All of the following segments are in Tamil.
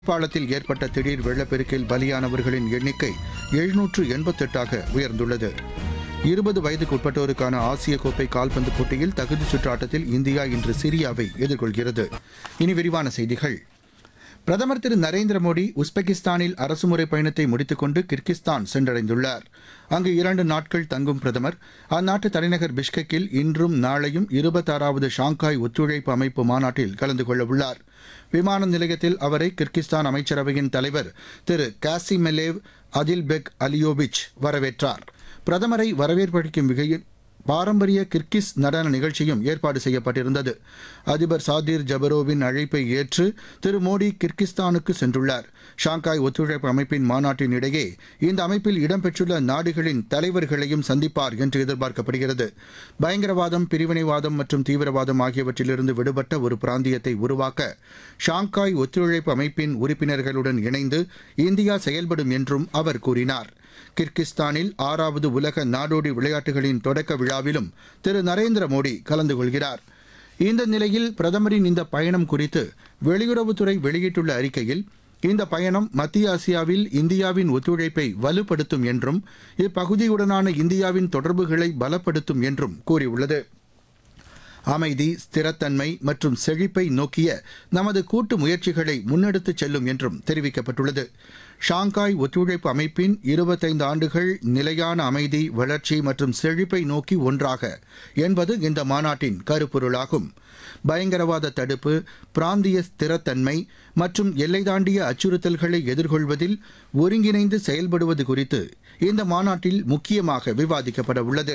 நேபாளத்தில் ஏற்பட்ட திடீர் வெள்ளப்பெருக்கில் பலியானவர்களின் எண்ணிக்கை எழுநூற்று எண்பத்தெட்டாக உயர்ந்துள்ளது இருபது வயதுக்குட்பட்டோருக்கான ஆசிய கோப்பை கால்பந்து போட்டியில் தகுதிச் சுற்று ஆட்டத்தில் இந்தியா இன்று சிரியாவை எதிர்கொள்கிறது இனி விரிவான செய்திகள் பிரதமர் திரு நரேந்திர மோடி உஸ்பெகிஸ்தானில் அரசுமுறை பயணத்தை முடித்துக்கொண்டு கிர்கிஸ்தான் சென்றடைந்துள்ளார் அங்கு இரண்டு நாட்கள் தங்கும் பிரதமர் அந்நாட்டு தலைநகர் பிஷ்கெக்கில் இன்றும் நாளையும் இருபத்தாறாவது ஷாங்காய் ஒத்துழைப்பு அமைப்பு மாநாட்டில் கலந்து கொள்ளவுள்ளார் விமான நிலையத்தில் அவரை கிர்கிஸ்தான் அமைச்சரவையின் தலைவர் திரு காசிமெலேவ் அதில்பெக் அலியோவிச் வரவேற்றார் பிரதமரை வரவேற்பளிக்கும் வகையில் பாரம்பரிய கிர்கிஸ் நடன நிகழ்ச்சியும் ஏற்பாடு செய்யப்பட்டிருந்தது அதிபர் சாதிர் ஜபரோவின் அழைப்பை ஏற்று திரு மோடி கிர்கிஸ்தானுக்கு சென்றுள்ளார் ஷாங்காய் ஒத்துழைப்பு அமைப்பின் மாநாட்டின் இடையே இந்த அமைப்பில் இடம்பெற்றுள்ள நாடுகளின் தலைவர்களையும் சந்திப்பார் என்று எதிர்பார்க்கப்படுகிறது பயங்கரவாதம் பிரிவினைவாதம் மற்றும் தீவிரவாதம் ஆகியவற்றிலிருந்து விடுபட்ட ஒரு பிராந்தியத்தை உருவாக்க ஷாங்காய் ஒத்துழைப்பு அமைப்பின் உறுப்பினர்களுடன் இணைந்து இந்தியா செயல்படும் என்றும் அவர் கூறினார் கிர்கிஸ்தானில் ஆறாவது உலக நாடோடி விளையாட்டுகளின் தொடக்க விழாவிலும் திரு நரேந்திர மோடி கலந்து கொள்கிறார் இந்த நிலையில் பிரதமரின் இந்த பயணம் குறித்து வெளியுறவுத்துறை வெளியிட்டுள்ள அறிக்கையில் இந்த பயணம் மத்திய ஆசியாவில் இந்தியாவின் ஒத்துழைப்பை வலுப்படுத்தும் என்றும் இப்பகுதியுடனான இந்தியாவின் தொடர்புகளை பலப்படுத்தும் என்றும் கூறியுள்ளது அமைதி ஸ்திரத்தன்மை மற்றும் செழிப்பை நோக்கிய நமது கூட்டு முயற்சிகளை முன்னெடுத்துச் செல்லும் என்றும் தெரிவிக்கப்பட்டுள்ளது ஷாங்காய் ஒத்துழைப்பு அமைப்பின் இருபத்தைந்து ஆண்டுகள் நிலையான அமைதி வளர்ச்சி மற்றும் செழிப்பை நோக்கி ஒன்றாக என்பது இந்த மாநாட்டின் கருப்பொருளாகும் பயங்கரவாத தடுப்பு பிராந்திய ஸ்திரத்தன்மை மற்றும் எல்லை தாண்டிய அச்சுறுத்தல்களை எதிர்கொள்வதில் ஒருங்கிணைந்து செயல்படுவது குறித்து இந்த மாநாட்டில் முக்கியமாக விவாதிக்கப்பட உள்ளது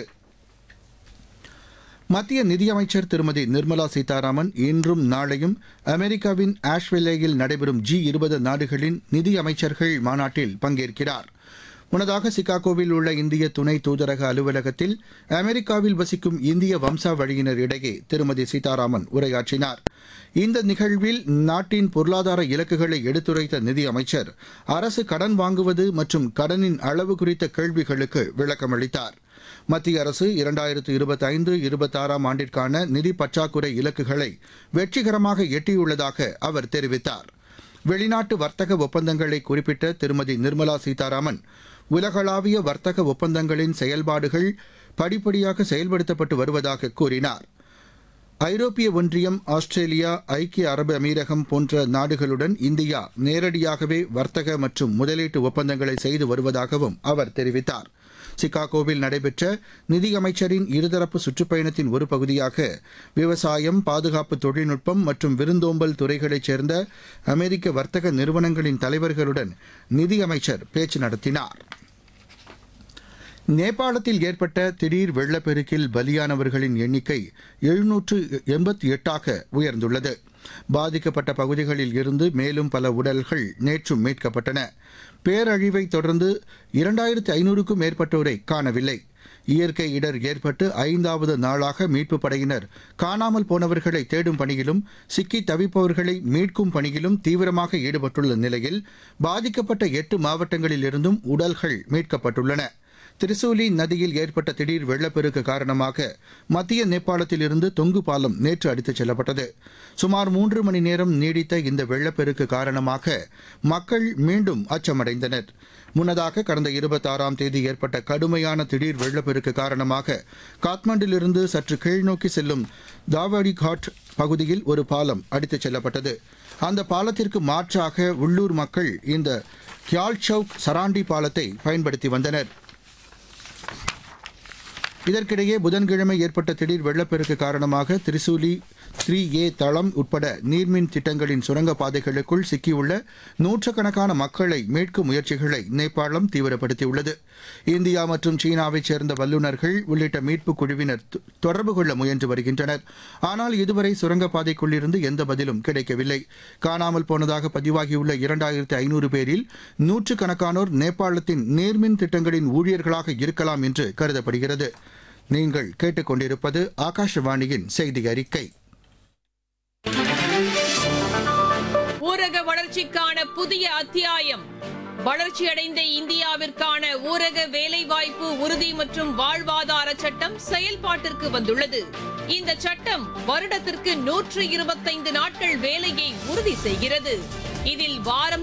மத்திய நிதியமைச்சர் திருமதி நிர்மலா சீதாராமன் இன்றும் நாளையும் அமெரிக்காவின் ஆஷ்வெல்லேயில் நடைபெறும் ஜி இருபது நாடுகளின் நிதி அமைச்சர்கள் மாநாட்டில் பங்கேற்கிறார் முன்னதாக சிகாகோவில் உள்ள இந்திய துணை தூதரக அலுவலகத்தில் அமெரிக்காவில் வசிக்கும் இந்திய வம்சாவழியினர் இடையே திருமதி சீதாராமன் உரையாற்றினார் இந்த நிகழ்வில் நாட்டின் பொருளாதார இலக்குகளை எடுத்துரைத்த நிதி அமைச்சர் அரசு கடன் வாங்குவது மற்றும் கடனின் அளவு குறித்த கேள்விகளுக்கு விளக்கமளித்தார் மத்திய அரசு இரண்டாயிரத்து இருபத்தைந்து இருபத்தாறாம் ஆண்டிற்கான நிதி பற்றாக்குறை இலக்குகளை வெற்றிகரமாக எட்டியுள்ளதாக அவர் தெரிவித்தார் வெளிநாட்டு வர்த்தக ஒப்பந்தங்களை குறிப்பிட்ட திருமதி நிர்மலா சீதாராமன் உலகளாவிய வர்த்தக ஒப்பந்தங்களின் செயல்பாடுகள் படிப்படியாக செயல்படுத்தப்பட்டு வருவதாக கூறினார் ஐரோப்பிய ஒன்றியம் ஆஸ்திரேலியா ஐக்கிய அரபு அமீரகம் போன்ற நாடுகளுடன் இந்தியா நேரடியாகவே வர்த்தக மற்றும் முதலீட்டு ஒப்பந்தங்களை செய்து வருவதாகவும் அவர் தெரிவித்தார் சிகாகோவில் நடைபெற்ற நிதியமைச்சரின் இருதரப்பு சுற்றுப்பயணத்தின் ஒரு பகுதியாக விவசாயம் பாதுகாப்பு தொழில்நுட்பம் மற்றும் விருந்தோம்பல் துறைகளைச் சேர்ந்த அமெரிக்க வர்த்தக நிறுவனங்களின் தலைவர்களுடன் நிதியமைச்சர் பேச்சு நடத்தினார் நேபாளத்தில் ஏற்பட்ட திடீர் வெள்ளப்பெருக்கில் பலியானவர்களின் எண்ணிக்கை எழுநூற்று எண்பத்தி எட்டாக உயர்ந்துள்ளது பாதிக்கப்பட்ட பகுதிகளில் இருந்து மேலும் பல உடல்கள் நேற்றும் மீட்கப்பட்டன பேரழிவை தொடர்ந்து இரண்டாயிரத்து ஐநூறுக்கும் மேற்பட்டோரை காணவில்லை இயற்கை இடர் ஏற்பட்டு ஐந்தாவது நாளாக மீட்புப் படையினர் காணாமல் போனவர்களை தேடும் பணியிலும் சிக்கி தவிப்பவர்களை மீட்கும் பணியிலும் தீவிரமாக ஈடுபட்டுள்ள நிலையில் பாதிக்கப்பட்ட எட்டு மாவட்டங்களில் இருந்தும் உடல்கள் மீட்கப்பட்டுள்ளன திரிசூலி நதியில் ஏற்பட்ட திடீர் வெள்ளப்பெருக்கு காரணமாக மத்திய நேபாளத்தில் இருந்து தொங்கு பாலம் நேற்று அடித்துச் செல்லப்பட்டது சுமார் மூன்று மணி நேரம் நீடித்த இந்த வெள்ளப்பெருக்கு காரணமாக மக்கள் மீண்டும் அச்சமடைந்தனர் முன்னதாக கடந்த இருபத்தாறாம் தேதி ஏற்பட்ட கடுமையான திடீர் வெள்ளப்பெருக்கு காரணமாக காத்மண்டிலிருந்து சற்று கீழ்நோக்கி செல்லும் தாவடி காட் பகுதியில் ஒரு பாலம் அடித்துச் செல்லப்பட்டது அந்த பாலத்திற்கு மாற்றாக உள்ளூர் மக்கள் இந்த கியால் சவுக் சராண்டி பாலத்தை பயன்படுத்தி வந்தனர் இதற்கிடையே புதன்கிழமை ஏற்பட்ட திடீர் வெள்ளப்பெருக்கு காரணமாக திரிசூலி த்ரீ ஏ தளம் உட்பட நீர்மின் திட்டங்களின் சுரங்கப்பாதைகளுக்குள் சிக்கியுள்ள நூற்றுக்கணக்கான மக்களை மீட்கும் முயற்சிகளை நேபாளம் தீவிரப்படுத்தியுள்ளது இந்தியா மற்றும் சீனாவைச் சேர்ந்த வல்லுநர்கள் உள்ளிட்ட மீட்புக் குழுவினர் தொ- தொடர்பு கொள்ள முயன்று வருகின்றனர் ஆனால் இதுவரை சுரங்கப்பாதைக்குள்ளிருந்து எந்த பதிலும் கிடைக்கவில்லை காணாமல் போனதாக பதிவாகியுள்ள இரண்டாயிரத்து ஐநூறு பேரில் நூற்றுக்கணக்கானோர் நேபாளத்தின் நீர்மின் திட்டங்களின் ஊழியர்களாக இருக்கலாம் என்று கருதப்படுகிறது நீங்கள் கேட்டுக்கொண்டிருப்பது ஆகாஷவாணியின் செய்தி அறிக்கை ஊரக வளர்ச்சிக்கான புதிய அத்தியாயம் வளர்ச்சியடைந்த இந்தியாவிற்கான ஊரக வேலைவாய்ப்பு உறுதி மற்றும் வாழ்வாதார சட்டம் செயல்பாட்டிற்கு வந்துள்ளது இந்த சட்டம் வருடத்திற்கு நூற்று இருபத்தைந்து நாட்கள் வேலையை உறுதி செய்கிறது இதில் வாரம்